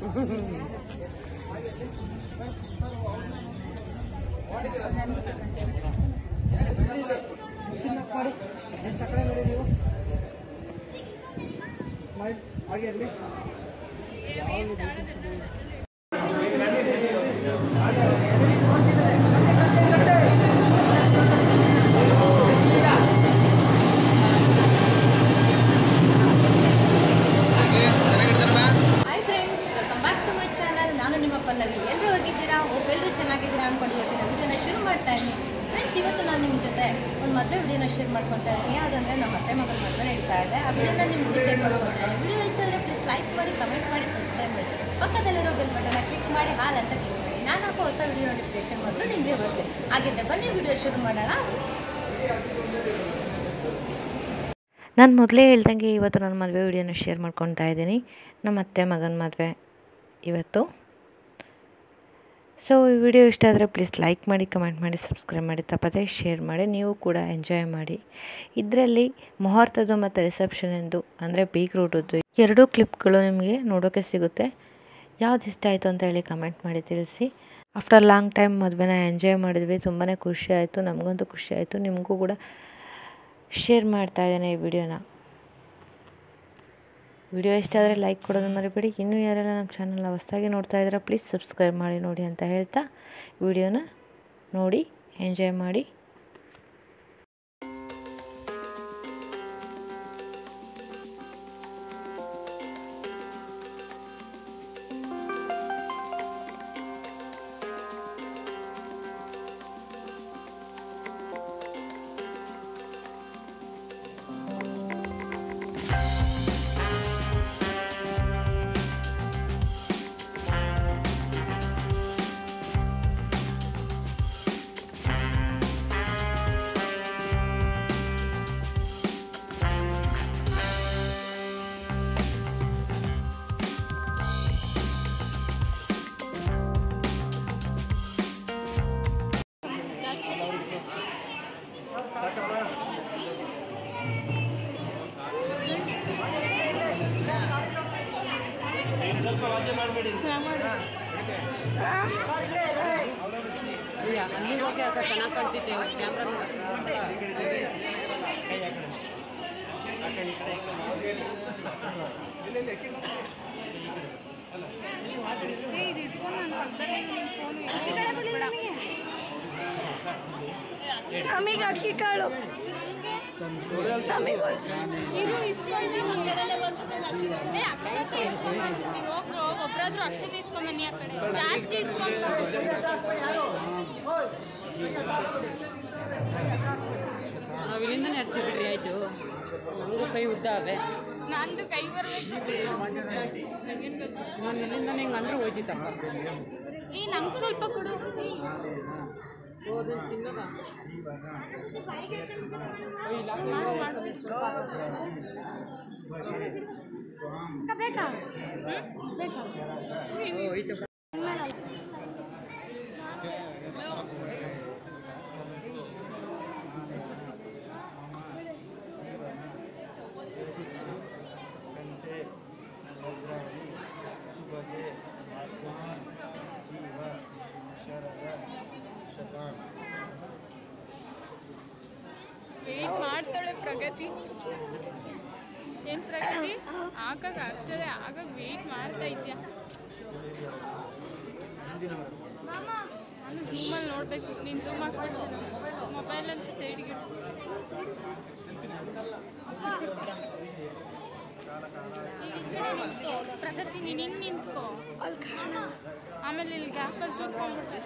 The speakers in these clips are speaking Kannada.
ಚಿನ್ನ ಮಾಡಿ ಎಷ್ಟು ಕಡೆ ನೋಡಿ ನೀವು ಮಾಡಿ ಹಾಗೆ ಇರಲಿ hi friends welcome back to my channel ನಾನು ನಿಮ್ಮ ಪಲ್ಲವಿ ಎಲ್ಲರೂ ಹೋಗಿದ್ದೀರಾ ಹೋಪ್ ಎಲ್ಲರೂ ಚೆನ್ನಾಗಿದ್ದೀರಾ ಅಂದ್ಕೊಂಡು ಇವತ್ತಿನ ವಿಡಿಯೋನ ಶುರು ಮಾಡ್ತಾ ಇದ್ದೀನಿ ಫ್ರೆಂಡ್ಸ್ ಇವತ್ತು ನಾನು ನಿಮ್ಮ ಜೊತೆ ಒಂದು ಮದುವೆ ವಿಡಿಯೋನ ಶೇರ್ ಮಾಡ್ಕೊತಾ ಇದ್ದೀನಿ ಯಾವುದಂದ್ರೆ ನಮ್ಮ ಅತ್ತೆ ಮಗನ ಮದುವೆ ನಡೀತಾ ಇದೆ ಆ ವಿಡಿಯೋನ ನಿಮ್ಮ ಜೊತೆ ಶೇರ್ ಮಾಡ್ಕೊತಾ ಇದ್ದೀನಿ ವಿಡಿಯೋ ಇಷ್ಟ ಆದರೆ ಪ್ಲೀಸ್ ಲೈಕ್ ಮಾಡಿ ಕಮೆಂಟ್ ಮಾಡಿ ಸಬ್ಸ್ಕ್ರೈಬ್ ಮಾಡಿ ಪಕ್ಕದಲ್ಲಿರೋ ಬೆಲ್ ಬಟನ್ನ ಕ್ಲಿಕ್ ಮಾಡಿ ಹಾಲ್ ಅಂತ ಕ್ಲಿಕ್ ಮಾಡಿ ನಾನು ಹಾಕೋ ಹೊಸ ವಿಡಿಯೋ ನೋಟಿಫಿಕೇಶನ್ ಮತ್ತು ನಿಮಗೆ ಬರುತ್ತೆ ಹಾಗಿದ್ರೆ ಬನ್ನಿ ವಿಡಿಯೋ ಶುರು ಮಾಡೋಣ ನಾನು ಮೊದಲೇ ಹೇಳ್ದಂಗೆ ಇವತ್ತು ನನ್ನ ಮದುವೆ ವಿಡಿಯೋನ ಶೇರ್ ಮಾಡ್ಕೊತಾ ಇದ್ದೀನಿ ನಮ್ಮ ಅತ್ತೆ ಮಗನ ಮದುವೆ ಇವತ್ತು ಸೊ ಈ ವಿಡಿಯೋ ಇಷ್ಟ ಆದರೆ ಪ್ಲೀಸ್ ಲೈಕ್ ಮಾಡಿ ಕಮೆಂಟ್ ಮಾಡಿ ಸಬ್ಸ್ಕ್ರೈಬ್ ಮಾಡಿ ತಪ್ಪದೇ ಶೇರ್ ಮಾಡಿ ನೀವು ಕೂಡ ಎಂಜಾಯ್ ಮಾಡಿ ಇದರಲ್ಲಿ ಮುಹೂರ್ತದ್ದು ಮತ್ತು ರಿಸೆಪ್ಷನ್ ಎಂದು ಅಂದರೆ ಬೀಗ್ ರೂಟದ್ದು ಎರಡೂ ಕ್ಲಿಪ್ಗಳು ನಿಮಗೆ ನೋಡೋಕ್ಕೆ ಸಿಗುತ್ತೆ ಯಾವ್ದು ಇಷ್ಟ ಆಯಿತು ಅಂತ ಹೇಳಿ ಕಮೆಂಟ್ ಮಾಡಿ ತಿಳಿಸಿ ಆಫ್ಟರ್ ಲಾಂಗ್ ಟೈಮ್ ಮದುವೆನ ಎಂಜಾಯ್ ಮಾಡಿದ್ವಿ ತುಂಬಾ ಖುಷಿ ಆಯಿತು ನಮಗಂತೂ ಖುಷಿ ಆಯಿತು ನಿಮಗೂ ಕೂಡ ಶೇರ್ ಮಾಡ್ತಾ ಇದ್ದೇನೆ ಈ ವಿಡಿಯೋನ ವಿಡಿಯೋ ಇಷ್ಟ ಆದರೆ ಲೈಕ್ ಕೊಡೋದು ಮರಿಬೇಡಿ ಇನ್ನೂ ಯಾರೆಲ್ಲ ನಮ್ಮ ಚಾನಲ್ನ ಹೊಸದಾಗಿ ನೋಡ್ತಾ ಇದ್ದೀರಾ ಪ್ಲೀಸ್ ಸಬ್ಸ್ಕ್ರೈಬ್ ಮಾಡಿ ನೋಡಿ ಅಂತ ಹೇಳ್ತಾ ವಿಡಿಯೋನ ನೋಡಿ ಎಂಜಾಯ್ ಮಾಡಿ ಅಲ್ಲಿಗೆ ಹೋಗಿ ಅಕ್ಕ ಚೆನ್ನಾಗಿ ಕಾಣ್ತಿದ್ದೆ ಕ್ಯಾಮ್ರಾ ನಮಗೆ ಅಕ್ಕಿ ಕಾಳು ನಮಗೆ ಇರು ಇಸ್ಕೊಂಡು ಏ ಅಕ್ಷತೆ ಇಸ್ಕೊಂಬನ್ನಿ ಹೋಗ್ರು ಒಬ್ರಾದ್ರೂ ಅಕ್ಷತೆ ಇಸ್ಕೊಂಬನ್ನಿ ಆ ಕಡೆ ಜಾಸ್ತಿ ಇಸ್ಕೊಂಬ ನಾವು ಇಲ್ಲಿಂದನೇ ಹಚ್ತೀವಿ ಬಿಡ್ರಿ ಆಯಿತು ನಮಗೂ ಕೈ ಉದ್ದ ಅವೆ ನಂದು ಕೈ ಬರ್ಬೇಕು ನಾನು ಇಲ್ಲಿಂದನೇ ಹಿಂಗೆ ಅಂದ್ರೆ ಹೋಯ್ತಿತ್ತಪ್ಪ ಈ ನಂಗೆ ಸ್ವಲ್ಪ ಕೊಡು ಬೇಕಾ ಬೇಕಾ ಹೋಯ್ತಪ್ಪ ವೆಯ್ಟ್ ಮಾಡ್ತಾಳೆ ಪ್ರಗತಿ ಏನ್ ಪ್ರಗತಿ ಆಗಾಗ ಅಕ್ಷರೆ ಆಗಾಗ ವೆಯ್ಟ್ ಮಾಡ್ತಾ ಇದ್ಯಾ ನಾನು ಝೂಮಲ್ಲಿ ನೋಡಬೇಕು ನೀನು ಝೂಮ್ ಹಾಕ್ಬಿಡ್ಸಲ್ಲ ಮೊಬೈಲ್ ಅಂತ ಸೈಡ್ಗೆ ಈಗ ಈ ಕಡೆ ನಿಂತ್ಕೋ ಪ್ರಗತಿ ನೀನು ಹಿಂಗೆ ನಿಂತ್ಕೋ ಆಮೇಲೆ ಇಲ್ಲಿ ಗ್ಯಾಪಲ್ಲಿ ತೂಕೊಂಡ್ಬಿಟ್ರೆ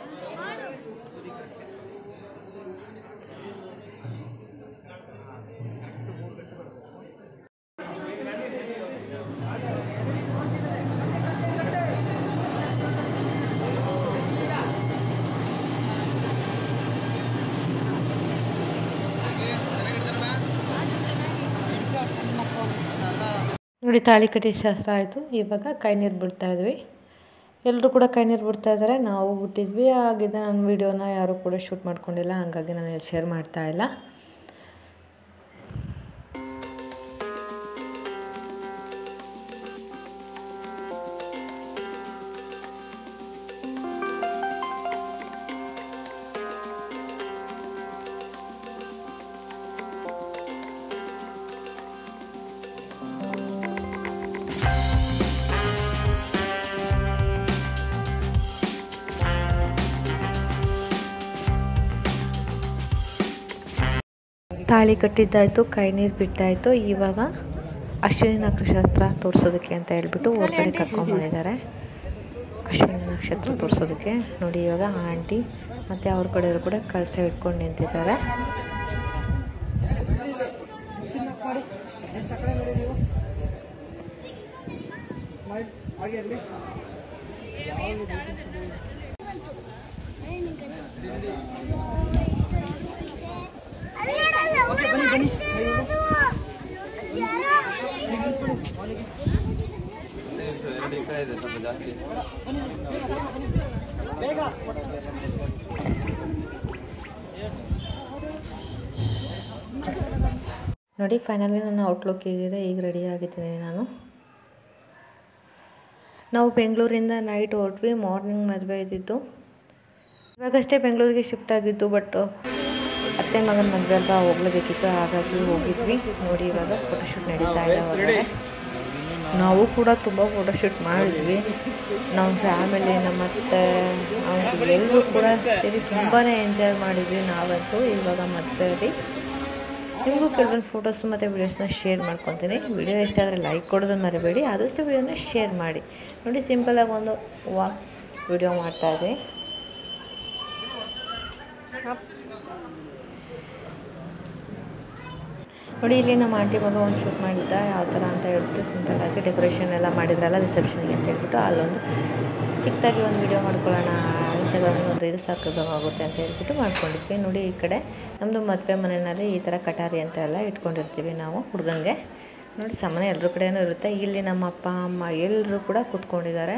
ನೋಡಿ ತಾಳಿ ಕಟ್ಟಿ ಶಾಸ್ತ್ರ ಆಯಿತು ಇವಾಗ ಕೈ ನೀರು ಬಿಡ್ತಾ ಇದ್ವಿ ಎಲ್ಲರೂ ಕೂಡ ಕೈ ನೀರು ಬಿಡ್ತಾ ಇದ್ದಾರೆ ನಾವು ಬಿಟ್ಟಿದ್ವಿ ಹಾಗಿದೆ ನನ್ನ ವೀಡಿಯೋನ ಯಾರೂ ಕೂಡ ಶೂಟ್ ಮಾಡ್ಕೊಂಡಿಲ್ಲ ಹಾಗಾಗಿ ನಾನು ಇಲ್ಲಿ ಶೇರ್ ಮಾಡ್ತಾ ಇಲ್ಲ ತಾಳಿ ಕಟ್ಟಿದ್ದಾಯಿತು ಕೈ ನೀರು ಬಿಟ್ಟಾಯಿತು ಇವಾಗ ಅಶ್ವಿನಿ ನಕ್ಷತ್ರ ತೋರಿಸೋದಕ್ಕೆ ಅಂತ ಹೇಳ್ಬಿಟ್ಟು ಹೊರಗಡೆ ಕರ್ಕೊಂಬಂದಿದ್ದಾರೆ ಅಶ್ವಿನಿ ನಕ್ಷತ್ರ ತೋರಿಸೋದಕ್ಕೆ ನೋಡಿ ಇವಾಗ ಆಂಟಿ ಮತ್ತು ಅವ್ರ ಕಡೆಯವರು ಕೂಡ ಕಳಸ ಹಿಡ್ಕೊಂಡು ನಿಂತಿದ್ದಾರೆ ಚಿನ್ನ ಮಾಡಿ ಎಷ್ಟು ಆ ಕಡೆ ನೋಡಿ ನೀವು ಸ್ಮೈಲ್ ಹಾಗೆ ಇರಲಿ ಓಕೆ ಬನ್ನಿ ಬನ್ನಿ ಬೇಗ ನೋಡಿ ಫೈನಲಿ ನನ್ನ ಔಟ್ಲುಕ್ ಹೇಗಿದೆ ಈಗ ರೆಡಿ ಆಗಿದ್ದೀನಿ ನಾನು ನಾವು ಬೆಂಗಳೂರಿಂದ ನೈಟ್ ಹೊರಟ್ವಿ ಮಾರ್ನಿಂಗ್ ಮದುವೆ ಇದ್ದಿದ್ದು ಇವಾಗಷ್ಟೇ ಬೆಂಗಳೂರಿಗೆ ಶಿಫ್ಟ್ ಆಗಿದ್ದು ಬಟ್ ಅತ್ತೆ ಮಗನ ಮದುವೆ ಅಲ್ವಾ ಹೋಗ್ಲೇಬೇಕಿತ್ತು ಹಾಗಾಗಿ ಹೋಗಿದ್ವಿ ನೋಡಿ ಇವಾಗ ಫೋಟೋಶೂಟ್ ನಡೀತಾ ಇದೆ ಹೊರಗಡೆ ನಾವು ಕೂಡ ತುಂಬ ಫೋಟೋಶೂಟ್ ಮಾಡಿದ್ವಿ ನಮ್ಮ ಫ್ಯಾಮಿಲಿ ನಮ್ಮ ಅತ್ತೆ ಅವ್ರು ಎಲ್ಲರೂ ಕೂಡ ಸೇರಿ ತುಂಬಾ ಎಂಜಾಯ್ ಮಾಡಿದ್ವಿ ನಾವಂತೂ ಇವಾಗ ಮದುವೆಯಲ್ಲಿ ನಿಮಗೂ ಕೆಲವೊಂದು ಫೋಟೋಸ್ ಮತ್ತು ವೀಡಿಯೋಸ್ನ ಶೇರ್ ಮಾಡ್ಕೊತೀನಿ ವಿಡಿಯೋ ಇಷ್ಟ ಆದರೆ ಲೈಕ್ ಕೊಡೋದನ್ನು ಮರಿಬೇಡಿ ಆದಷ್ಟು ವಿಡಿಯೋನ ಶೇರ್ ಮಾಡಿ ನೋಡಿ ಸಿಂಪಲಾಗಿ ಒಂದು ವಾಕ್ ವಿಡಿಯೋ ಮಾಡ್ತಾಯಿದ್ವಿ ನೋಡಿ ಇಲ್ಲಿ ನಮ್ಮ ಆಂಟಿ ಮಗ ಒಂದು ಶೂಟ್ ಮಾಡಿದ್ದ ಯಾವ ಥರ ಅಂತ ಹೇಳ್ಬಿಟ್ಟು ಸಿಂಪಲ್ಲಾಗಿ ಡೆಕೋರೇಷನ್ ಎಲ್ಲ ಮಾಡಿದ್ರಲ್ಲ ರಿಸೆಪ್ಷನ್ಗೆ ಅಂತ ಹೇಳ್ಬಿಟ್ಟು ಅಲ್ಲೊಂದು ಚಿಕ್ಕದಾಗಿ ಒಂದು ವಿಡಿಯೋ ಮಾಡ್ಕೊಳ್ಳೋಣ ಇನ್ಸ್ಟಾಗ್ರಾಮಿಗೆ ಒಂದು ರೀಲ್ಸ್ ಹಾಕೋದಾಗುತ್ತೆ ಅಂತ ಹೇಳ್ಬಿಟ್ಟು ಮಾಡ್ಕೊಂಡಿದ್ವಿ ನೋಡಿ ಈ ಕಡೆ ನಮ್ಮದು ಮದುವೆ ಮನೆಯಲ್ಲಿ ಈ ಥರ ಕಟಾರಿ ಅಂತ ಎಲ್ಲ ಇಟ್ಕೊಂಡಿರ್ತೀವಿ ನಾವು ಹುಡುಗಂಗೆ ನೋಡಿ ಸಾಮಾನ್ಯ ಎಲ್ಲರ ಕಡೆಯೂ ಇರುತ್ತೆ ಇಲ್ಲಿ ನಮ್ಮ ಅಪ್ಪ ಅಮ್ಮ ಎಲ್ಲರೂ ಕೂಡ ಕೂತ್ಕೊಂಡಿದ್ದಾರೆ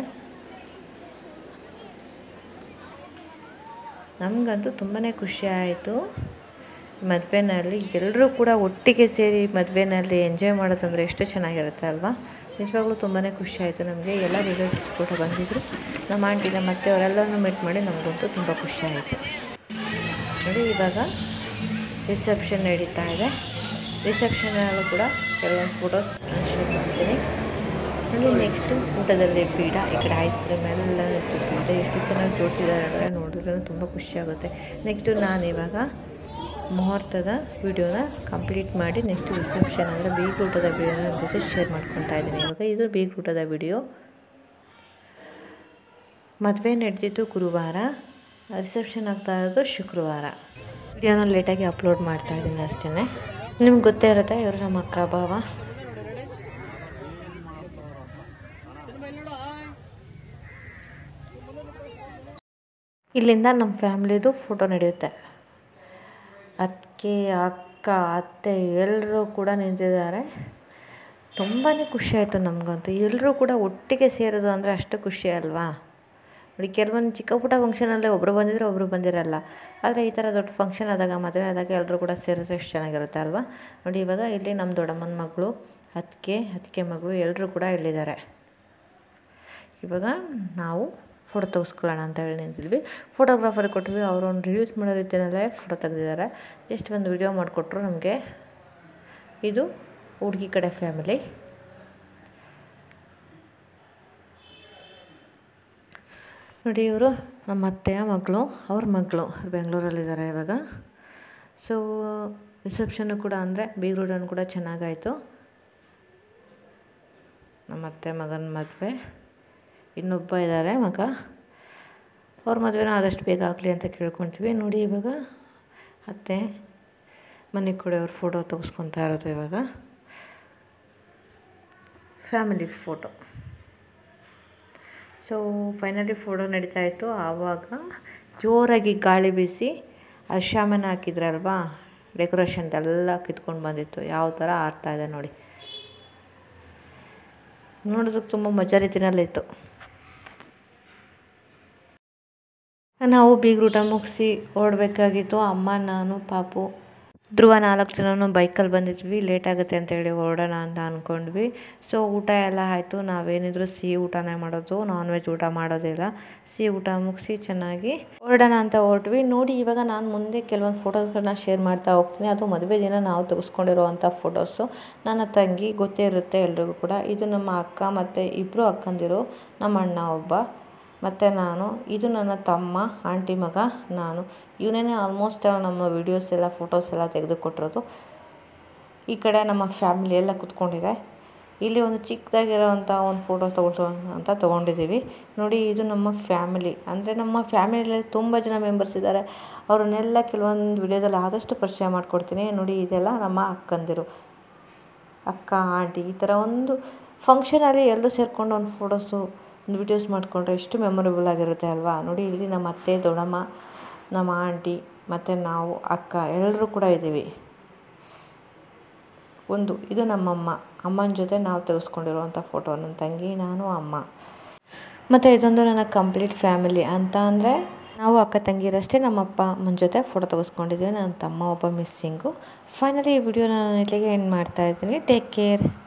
ನಮಗಂತೂ ತುಂಬಾ ಖುಷಿ ಆಯಿತು ಮದುವೆನಲ್ಲಿ ಎಲ್ಲರೂ ಕೂಡ ಒಟ್ಟಿಗೆ ಸೇರಿ ಮದುವೆನಲ್ಲಿ ಎಂಜಾಯ್ ಮಾಡೋದಂದರೆ ಎಷ್ಟು ಚೆನ್ನಾಗಿರುತ್ತೆ ಅಲ್ವಾ ನಿಜವಾಗ್ಲೂ ತುಂಬಾ ಖುಷಿ ಆಯಿತು ನಮಗೆ ಎಲ್ಲ ರಿಲೇಟಿವ್ಸ್ ಕೂಡ ಬಂದಿದ್ದರು ನಮ್ಮ ಆಂಟಿ ನಮ್ಮ ಅತ್ತೆ ಅವರೆಲ್ಲನೂ ಮೀಟ್ ಮಾಡಿ ನಮಗಂತೂ ತುಂಬ ಖುಷಿ ಆಯಿತು ನೋಡಿ ಇವಾಗ ರಿಸೆಪ್ಷನ್ ನಡೀತಾ ಇದೆ ರಿಸೆಪ್ಷನಲ್ಲೂ ಕೂಡ ಕೆಲವೊಂದು ಫೋಟೋಸ್ ನಾನು ಶೇರ್ ಮಾಡ್ತೀನಿ ನೋಡಿ ನೆಕ್ಸ್ಟು ಊಟದಲ್ಲಿ ಪೀಡ ಈ ಕಡೆ ಐಸ್ ಕ್ರೀಮ್ ಎಲ್ಲ ಇತ್ತು ಪೀಡ ಎಷ್ಟು ಚೆನ್ನಾಗಿ ಜೋಡಿಸಿದ್ದಾರೆ ಅಂದರೆ ನೋಡಿದ್ರೆ ತುಂಬ ಖುಷಿಯಾಗುತ್ತೆ ನೆಕ್ಸ್ಟು ನಾನು ಇವಾಗ ಮುಹೂರ್ತದ ವಿಡಿಯೋನ ಕಂಪ್ಲೀಟ್ ಮಾಡಿ ನೆಕ್ಸ್ಟ್ ರಿಸೆಪ್ಷನ್ ಅಂದರೆ ಬೀಗ್ ಊಟದ ವಿಡಿಯೋನ ನಿಮ್ಮ ಜೊತೆ ಶೇರ್ ಮಾಡ್ಕೊತಾ ಇದ್ದೀನಿ ಇವಾಗ ಇದು ಬೀಗ್ ಊಟದ ವಿಡಿಯೋ ಮದುವೆ ನಡೆದಿದ್ದು ಗುರುವಾರ ರಿಸೆಪ್ಷನ್ ಆಗ್ತಾ ಇರೋದು ಶುಕ್ರವಾರ ವಿಡಿಯೋನ ಲೇಟಾಗಿ ಅಪ್ಲೋಡ್ ಮಾಡ್ತಾ ಇದ್ದೀನಿ ಅಷ್ಟೇ ನಿಮ್ಗೆ ಗೊತ್ತೇ ಇರುತ್ತೆ ಇವರು ನಮ್ಮ ಅಕ್ಕ ಬಾವ ಇಲ್ಲಿಂದ ನಮ್ಮ ಫ್ಯಾಮ್ಲಿದು ಫೋಟೋ ನಡೆಯುತ್ತೆ ಅದಕ್ಕೆ ಅಕ್ಕ ಅತ್ತೆ ಎಲ್ಲರೂ ಕೂಡ ನಿಂತಿದ್ದಾರೆ ತುಂಬಾ ಖುಷಿ ಆಯಿತು ನಮಗಂತೂ ಎಲ್ಲರೂ ಕೂಡ ಒಟ್ಟಿಗೆ ಸೇರೋದು ಅಂದರೆ ಅಷ್ಟು ಖುಷಿ ಅಲ್ವಾ ನೋಡಿ ಕೆಲವೊಂದು ಚಿಕ್ಕ ಪುಟ್ಟ ಫಂಕ್ಷನಲ್ಲೇ ಒಬ್ಬರು ಬಂದಿದ್ರೆ ಒಬ್ಬರು ಬಂದಿರಲ್ಲ ಆದರೆ ಈ ಥರ ದೊಡ್ಡ ಫಂಕ್ಷನ್ ಆದಾಗ ಮದುವೆ ಆದಾಗ ಎಲ್ಲರೂ ಕೂಡ ಸೇರಿದ್ರೆ ಎಷ್ಟು ಚೆನ್ನಾಗಿರುತ್ತೆ ಅಲ್ವಾ ನೋಡಿ ಇವಾಗ ಇಲ್ಲಿ ನಮ್ಮ ದೊಡ್ಡಮ್ಮನ ಮಗಳು ಅತ್ತಿಗೆ ಅತ್ತಿಗೆ ಮಗಳು ಎಲ್ಲರೂ ಕೂಡ ಇಲ್ಲಿದ್ದಾರೆ ಇವಾಗ ನಾವು ಫೋಟೋ ತೆಗೆಸ್ಕೊಳ್ಳೋಣ ಅಂತ ಹೇಳಿ ನಿಂತಿದ್ವಿ ಫೋಟೋಗ್ರಾಫರ್ ಕೊಟ್ವಿ ಅವರು ಒಂದು ರಿವ್ಯೂಸ್ ಮಾಡೋ ರೀತಿಯಲ್ಲೇ ಫೋಟೋ ತೆಗೆದಿದ್ದಾರೆ ಜಸ್ಟ್ ಒಂದು ವಿಡಿಯೋ ಮಾಡಿಕೊಟ್ರು ನಮಗೆ ಇದು ಹುಡುಗಿ ಕಡೆ ಫ್ಯಾಮಿಲಿ ನೋಡಿ ಇವರು ನಮ್ಮ ಅತ್ತೆಯ ಮಗಳು ಅವ್ರ ಮಗಳು ಬೆಂಗಳೂರಲ್ಲಿದ್ದಾರೆ ಇವಾಗ ಸೊ ರಿಸೆಪ್ಷನ್ನು ಕೂಡ ಅಂದರೆ ಬೀಗ್ರೂಡನ್ನು ಕೂಡ ಚೆನ್ನಾಗಾಯಿತು ನಮ್ಮ ಅತ್ತೆ ಮಗನ ಮದುವೆ ಇನ್ನೊಬ್ಬ ಇದ್ದಾರೆ ಮಗ ಅವ್ರ ಮದುವೆನ ಆದಷ್ಟು ಬೇಗ ಆಗಲಿ ಅಂತ ಕೇಳ್ಕೊತೀವಿ ನೋಡಿ ಇವಾಗ ಅತ್ತೆ ಮನೆ ಕಡೆ ಅವ್ರ ಫೋಟೋ ತೆಗೆಸ್ಕೊತಾ ಇರೋದು ಇವಾಗ family photo so finally photo ನಡೀತಾ ಇತ್ತು ಆವಾಗ ಜೋರಾಗಿ ಗಾಳಿ ಬೀಸಿ ಆ ಶಾಮನ ಹಾಕಿದ್ರಲ್ವಾ ಡೆಕೋರೇಷನ್ದೆಲ್ಲ ಕಿತ್ಕೊಂಡು ಬಂದಿತ್ತು ಯಾವ ಥರ ಆಡ್ತಾ ಇದೆ ನೋಡಿ ನೋಡೋದಕ್ಕೆ ತುಂಬ ಮಜಾ ರೀತಿನಲ್ಲಿತ್ತು ನಾವು ಬೀಗ್ರೂಟ ಮುಗಿಸಿ ಹೊರಡ್ಬೇಕಾಗಿತ್ತು ಅಮ್ಮ ನಾನು ಪಾಪು ಧ್ರುವ ನಾಲ್ಕು ಜನನು ಬೈಕಲ್ಲಿ ಬಂದಿದ್ವಿ ಲೇಟ್ ಆಗುತ್ತೆ ಅಂತೇಳಿ ಹೊರಡೋಣ ಅಂತ ಅಂದ್ಕೊಂಡ್ವಿ ಸೊ ಊಟ ಎಲ್ಲ ಆಯಿತು ನಾವೇನಿದ್ರು ಸಿಹಿ ಊಟನೇ ಮಾಡೋದು ನಾನ್ ವೆಜ್ ಊಟ ಮಾಡೋದಿಲ್ಲ ಸಿಹಿ ಊಟ ಮುಗಿಸಿ ಚೆನ್ನಾಗಿ ಹೊರಡೋಣ ಅಂತ ಹೊರಟ್ವಿ ನೋಡಿ ಇವಾಗ ನಾನು ಮುಂದೆ ಕೆಲವೊಂದು ಫೋಟೋಸ್ಗಳನ್ನ ಶೇರ್ ಮಾಡ್ತಾ ಹೋಗ್ತೀನಿ ಅದು ಮದುವೆ ದಿನ ನಾವು ತೆಗೆಸ್ಕೊಂಡಿರೋವಂಥ ಫೋಟೋಸು ನನ್ನ ತಂಗಿ ಗೊತ್ತೇ ಇರುತ್ತೆ ಎಲ್ರಿಗೂ ಕೂಡ ಇದು ನಮ್ಮ ಅಕ್ಕ ಮತ್ತು ಇಬ್ಬರು ಅಕ್ಕಂದಿರು ನಮ್ಮ ಅಣ್ಣ ಒಬ್ಬ ಮತ್ತು ನಾನು ಇದು ನನ್ನ ತಮ್ಮ ಆಂಟಿ ಮಗ ನಾನು ಇವನೇ ಆಲ್ಮೋಸ್ಟ್ ನಮ್ಮ ವೀಡಿಯೋಸ್ ಎಲ್ಲ ಫೋಟೋಸ್ ಎಲ್ಲ ತೆಗೆದುಕೊಟ್ಟಿರೋದು ಈ ಕಡೆ ನಮ್ಮ ಫ್ಯಾಮಿಲಿ ಎಲ್ಲ ಕೂತ್ಕೊಂಡಿದೆ ಇಲ್ಲಿ ಒಂದು ಚಿಕ್ಕದಾಗಿರೋವಂಥ ಒಂದು ಫೋಟೋ ತಗೊಳ್ಸೋ ಅಂತ ತೊಗೊಂಡಿದ್ದೀವಿ ನೋಡಿ ಇದು ನಮ್ಮ ಫ್ಯಾಮಿಲಿ ಅಂದರೆ ನಮ್ಮ ಫ್ಯಾಮಿಲಿಯಲ್ಲಿ ತುಂಬ ಜನ ಮೆಂಬರ್ಸ್ ಇದ್ದಾರೆ ಅವ್ರನ್ನೆಲ್ಲ ಕೆಲವೊಂದು ವಿಡಿಯೋದಲ್ಲಿ ಆದಷ್ಟು ಪರಿಚಯ ಮಾಡಿಕೊಡ್ತೀನಿ ನೋಡಿ ಇದೆಲ್ಲ ನಮ್ಮ ಅಕ್ಕಂದಿರು ಅಕ್ಕ ಆಂಟಿ ಈ ಥರ ಒಂದು ಫಂಕ್ಷನಲ್ಲಿ ಎಲ್ಲರೂ ಸೇರಿಕೊಂಡು ಒಂದು ಫೋಟೋಸು ಒಂದು ವೀಡಿಯೋಸ್ ಮಾಡಿಕೊಂಡ್ರೆ ಎಷ್ಟು ಮೆಮೊರೇಬಲ್ ಆಗಿರುತ್ತೆ ಅಲ್ವಾ ನೋಡಿ ಇಲ್ಲಿ ನಮ್ಮ ಅತ್ತೆ ದೊಡ್ಡಮ್ಮ ನಮ್ಮ ಆಂಟಿ ಮತ್ತು ನಾವು ಅಕ್ಕ ಎಲ್ಲರೂ ಕೂಡ ಇದ್ದೀವಿ ಒಂದು ಇದು ನಮ್ಮಮ್ಮ ಅಮ್ಮನ ಜೊತೆ ನಾವು ತೆಗೆಸ್ಕೊಂಡಿರುವಂಥ ಫೋಟೋ ನನ್ನ ತಂಗಿ ನಾನು ಅಮ್ಮ ಮತ್ತು ಇದೊಂದು ನನ್ನ ಕಂಪ್ಲೀಟ್ ಫ್ಯಾಮಿಲಿ ಅಂತ ಅಂದರೆ ನಾವು ಅಕ್ಕ ತಂಗಿರಷ್ಟೇ ನಮ್ಮಪ್ಪ ಅಮ್ಮನ ಜೊತೆ ಫೋಟೋ ತೆಗೆಸ್ಕೊಂಡಿದ್ದೀವಿ ನನ್ನ ತಮ್ಮ ಒಬ್ಬ ಮಿಸ್ಸಿಂಗು ಫೈನಲಿ ಈ ವಿಡಿಯೋನ ನಾನು ಇಲ್ಲಿಗೆ ಎಂಡ್ ಮಾಡ್ತಾ ಇದ್ದೀನಿ ಟೇಕ್ ಕೇರ್